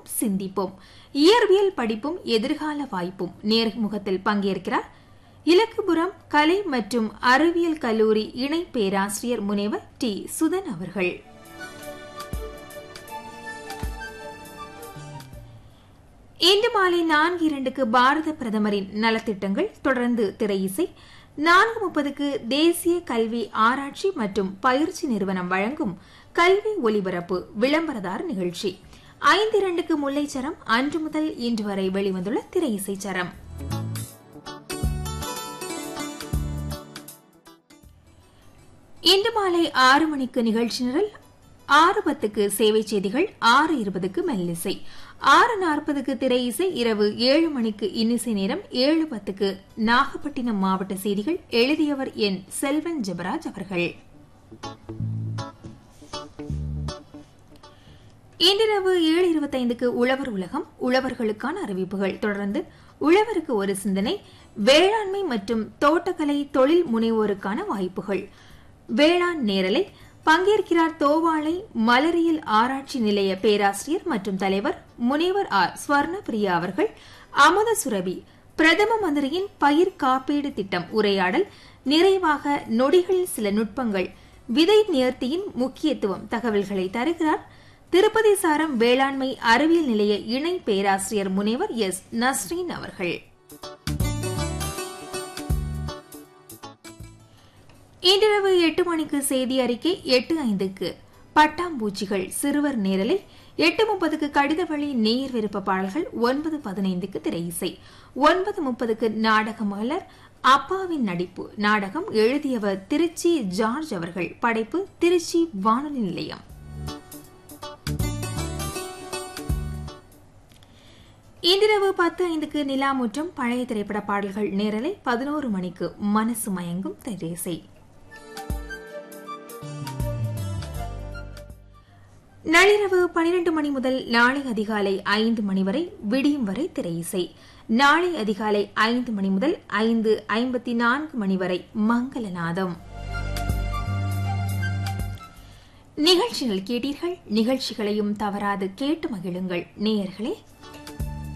சிந்திப்போம் இயற்பியல் படிப்பும் எதிர்கால வாய்ப்பும் நேர்முகத்தில் பங்கேற்கிறார் இலக்குபுரம் கலை மற்றும் அறிவியல் கல்லூரி இணை பேராசிரியர் முனைவர் டி சுதன் அவர்கள் இன்று மாலை நான்கு இரண்டுக்கு பாரத பிரதமரின் நலத்திட்டங்கள் தொடர்ந்து திரையிசை நான்கு முப்பதுக்கு தேசிய கல்வி ஆராய்ச்சி மற்றும் பயிற்சி நிறுவனம் வழங்கும் கல்வி ஒலிபரப்பு விளம்பரதார் நிகழ்ச்சி ஐந்து இரண்டுக்கு முல்லைச்சரம் அன்று முதல் இன்று வரை வெளிவந்துள்ள திரையிசை சரம் இன்று மாலை ஆறு மணிக்கு நிகழ்ச்சி நிரல் ஆறு பத்துக்கு சேவை செய்திகள் ஆறு இருபதுக்கு மெல்லிசை ஆறு நாற்பதுக்கு திரை இசை இரவு ஏழு மணிக்கு இன்னிசை நேரம் ஏழு பத்துக்கு நாகப்பட்டினம் மாவட்ட செய்திகள் எழுதியவர் என் செல்வன் ஜெபராஜ் அவர்கள் இன்றிரவு ஏழு இருபத்தைந்துக்கு உழவர் உலகம் உழவர்களுக்கான அறிவிப்புகள் தொடர்ந்து உழவருக்கு ஒரு சிந்தனை வேளாண்மை மற்றும் தோட்டக்கலை தொழில் முனைவோருக்கான வாய்ப்புகள் வேளாண் நேரலை பங்கேற்கிறார் தோவாளை மலரியல் ஆராய்ச்சி நிலைய பேராசிரியர் மற்றும் தலைவர் முனைவர் ஆர் ஸ்வர்ணபிரியா அவர்கள் அமுத சுரபி பிரதம மந்திரியின் பயிர் காப்பீடு திட்டம் உரையாடல் நிறைவாக நொடிகளில் சில நுட்பங்கள் விதை நேர்த்தியின் முக்கியத்துவம் தகவல்களை தருகிறார் திருப்பதி சாரம் வேளாண்மை அறிவியல் நிலைய இணை பேராசிரியர் முனைவர் எஸ் நஸ்ரீன் அவர்கள் இன்றிரவு எட்டு மணிக்கு செய்தி அறிக்கை எட்டு ஐந்துக்கு பட்டாம்பூச்சிகள் சிறுவர் நேரலை எட்டு முப்பதுக்கு கடித வழி நேர் விருப்ப பாடல்கள் ஒன்பது பதினைந்துக்கு திரையிசை ஒன்பது முப்பதுக்கு நாடக மலர் அப்பாவின் நடிப்பு நாடகம் எழுதியவர் திருச்சி ஜார்ஜ் அவர்கள் படைப்பு திருச்சி வானொலி நிலையம் இன்றிரவு பத்து ஐந்துக்கு நிலாமுற்றம் பழைய திரைப்பட பாடல்கள் நேரலை பதினோரு மணிக்கு மனசு மயங்கும் திரைசை நள்ளிரவு பனிரெண்டு மணி முதல் நாளை அதிகாலை ஐந்து மணி வரை விடியும் வரை திரையிசை நாளை அதிகாலை ஐந்து மணி முதல் ஐந்து ஐம்பத்தி நான்கு மணி வரை மங்களநாதம் நிகழ்ச்சிகள் கேட்டீர்கள் நிகழ்ச்சிகளையும் தவறாது கேட்டு மகிழுங்கள் நேயர்களே